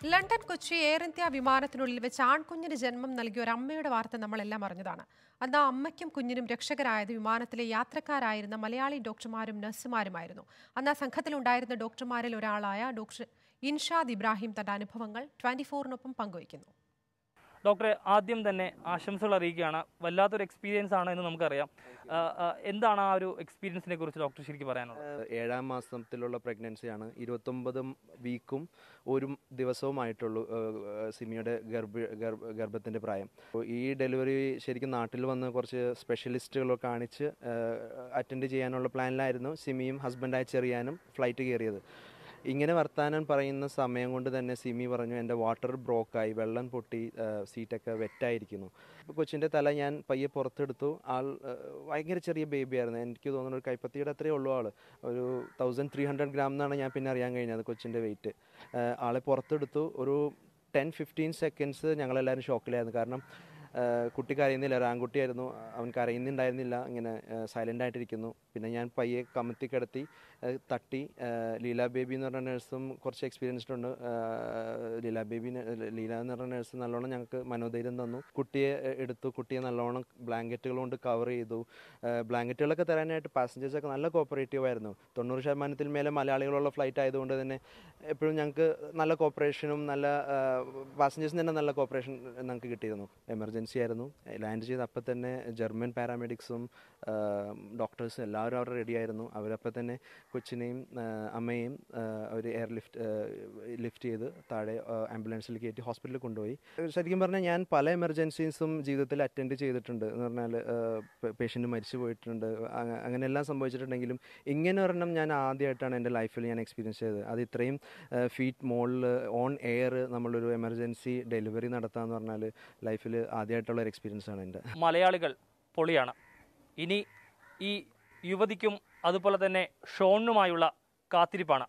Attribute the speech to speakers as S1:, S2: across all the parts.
S1: London Kochi Air India വിമാനത്തിനുള്ളിൽ വെച്ച് ആൺകുഞ്ഞിന് ജന്മം നൽകിയ ഒരു അമ്മയുടെ വാർത്ത നമ്മളെല്ലാം അറിഞ്ഞതാണ് അന്ന് ആ അമ്മയ്ക്കും കുഞ്ഞിനും രക്ഷകരായത് വിമാനത്തിലെ യാത്രക്കാരായിരുന്ന മലയാളി ഡോക്ടർമാരും നഴ്സുമാരുമായിരുന്നു അന്ന് ആ സംഘത്തിലുണ്ടായിരുന്ന ഡോക്ടർമാരിൽ ഒരാളായ ഡോക്ടർ ഇൻഷാദ് ഇബ്രാഹിം തന്റെ അനുഭവങ്ങൾ ട്വന്റി ഫോറിനൊപ്പം പങ്കുവയ്ക്കുന്നു
S2: ഡോക്ടറെ ആദ്യം തന്നെ ആശംസകൾ അറിയിക്കുകയാണ് വല്ലാത്തൊരു എക്സ്പീരിയൻസ് ആണ് എന്ന് നമുക്കറിയാം ആ, ആ, എന്താണ് ആ ഒരു എക്സ്പീരിയൻസിനെ കുറിച്ച് ഡോക്ടർ ശരിക്കും പറയാനുള്ളത്
S3: ഏഹ് ഏഴാം മാസത്തിലുള്ള പ്രഗ്നൻസിയാണ് ഇരുപത്തൊമ്പത് വീക്കും ഒരു ദിവസവുമായിട്ടുള്ളൂ ഏഹ് ഏഹ് സിമിയുടെ ഗർഭ ഗർഭ ഗർഭത്തിൻ്റെ പ്രായം അപ്പോൾ ഈ ഡെലിവറി ശരിക്കും നാട്ടിൽ വന്ന് കുറച്ച് സ്പെഷ്യലിസ്റ്റുകളെ കാണിച്ച് അറ്റൻഡ് ചെയ്യാനുള്ള പ്ലാനിലായിരുന്നു സിമിയും ഹസ്ബൻഡായി ചെറിയാനും ഫ്ലൈറ്റ് കയറിയത് ഇങ്ങനെ വർത്താനം പറയുന്ന സമയം കൊണ്ട് തന്നെ സിമി പറഞ്ഞു എൻ്റെ വാട്ടർ ബ്രോക്കായി വെള്ളം പൊട്ടി ഏഹ് സീറ്റൊക്കെ വെറ്റായിരിക്കുന്നു അപ്പോൾ കൊച്ചിൻ്റെ തല ഞാൻ പയ്യെ പുറത്തെടുത്തു ആൾ ഏഹ് ഭയങ്കര ചെറിയ ബേബി ആയിരുന്നു എനിക്ക് തോന്നുന്നു ഒരു കൈപ്പത്തിയുടെ അത്രയേ ഉള്ളൂ ആൾ ഒരു തൗസൻഡ് ത്രീ ഹൺഡ്രഡ് ഗ്രാം എന്നാണ് ഞാൻ പിന്നെ അറിയാൻ കഴിഞ്ഞത് കൊച്ചിൻ്റെ വെയിറ്റ് ആളെ പുറത്തെടുത്തു ഒരു ടെൻ ഫിഫ്റ്റീൻ സെക്കൻഡ്സ് ഞങ്ങളെല്ലാവരും ഷോക്കിലായിരുന്നു കാരണം ഏഹ് കുട്ടി കരയുന്നില്ല ഒരു ആൺകുട്ടിയായിരുന്നു അവൻ കരയുന്നുണ്ടായിരുന്നില്ല ഇങ്ങനെ സൈലൻ്റ് ആയിട്ടിരിക്കുന്നു പിന്നെ ഞാൻ പയ്യെ കമത്തി കിടത്തി ഏഹ് തട്ടി ഏഹ് ലീല ബേബി എന്ന് പറഞ്ഞ നഴ്സും കുറച്ച് എക്സ്പീരിയൻസ്ഡ് ഉണ്ട് ഏഹ് ലീല ബേബി ന- ലീല എന്ന് പറഞ്ഞ നഴ്സ് നല്ലോണം ഞങ്ങൾക്ക് മനോധൈര്യം തന്നു കുട്ടിയെ എ- എടുത്തു കുട്ടിയെ നല്ലോണം ബ്ലാങ്കറ്റുകൾ കൊണ്ട് കവർ ചെയ്തു ഏഹ് ബ്ലാങ്കറ്റുകളൊക്കെ തരാനായിട്ട് പാസഞ്ചേഴ്സൊക്കെ നല്ല കോപ്പറേറ്റീവ് ആയിരുന്നു തൊണ്ണൂറ് ശതമാനത്തിൽ മേലെ മലയാളികളുള്ള ഫ്ലൈറ്റ് ആയതുകൊണ്ട് തന്നെ എപ്പോഴും ഞങ്ങൾക്ക് നല്ല കോപ്പറേഷനും നല്ല പാസഞ്ചേഴ്സിന് തന്നെ നല്ല കോപ്പറേഷൻ ഞങ്ങൾക്ക് കിട്ടിയിരുന്നു എമർജൻസി ആയിരുന്നു ലാൻഡ് ചെയ്ത് അപ്പം തന്നെ ജർമ്മൻ പാരാമെഡിക്സും ഡോക്ടേഴ്സും എല്ലാവരും അവിടെ റെഡി ആയിരുന്നു അവരപ്പം തന്നെ കൊച്ചിനെയും ആ, അമ്മയെയും അവർ എയർ ലിഫ്റ്റ് ലിഫ്റ്റ് ചെയ്ത് താഴെ ആംബുലൻസിൽ കയറ്റി ഹോസ്പിറ്റലിൽ കൊണ്ടുപോയി ശരിക്കും പറഞ്ഞാൽ ഞാൻ പല എമർജൻസീസും ജീവിതത്തിൽ അറ്റൻഡ് ചെയ്തിട്ടുണ്ട് എന്ന് പറഞ്ഞാൽ പേഷ്യൻ്റ് മരിച്ചു പോയിട്ടുണ്ട് അങ്ങ- അങ്ങനെ എല്ലാം സംഭവിച്ചിട്ടുണ്ടെങ്കിലും ഇങ്ങനെ ഒരെണ്ണം ഞാൻ ആദ്യമായിട്ടാണ് എൻ്റെ ലൈഫിൽ ഞാൻ എക്സ്പീരിയൻസ് ചെയ്തത് അത് ഇത്രയും ഫീറ്റ് മോളിൽ ഓൺ എയർ നമ്മളൊരു എമർജൻസി ഡെലിവറി നടത്താന്ന് പറഞ്ഞാൽ ലൈഫിൽ ആദ്യമായിട്ടുള്ള ഒരു എക്സ്പീരിയൻസ് ആണ് എൻ്റെ
S2: മലയാളികൾ പൊളിയാണ് ഇനി ഈ യുവതിക്കും അതുപോലെ തന്നെ ഷോണിനുമായുള്ള കാത്തിരിപ്പാണ്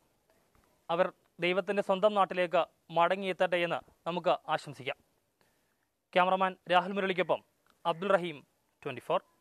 S2: അവർ ദൈവത്തിൻ്റെ സ്വന്തം നാട്ടിലേക്ക് മടങ്ങിയെത്തട്ടെ എന്ന് നമുക്ക് ആശംസിക്കാം ക്യാമറമാൻ രാഹുൽ മുരളിക്കൊപ്പം അബ്ദുൾ റഹീം ട്വൻറ്റി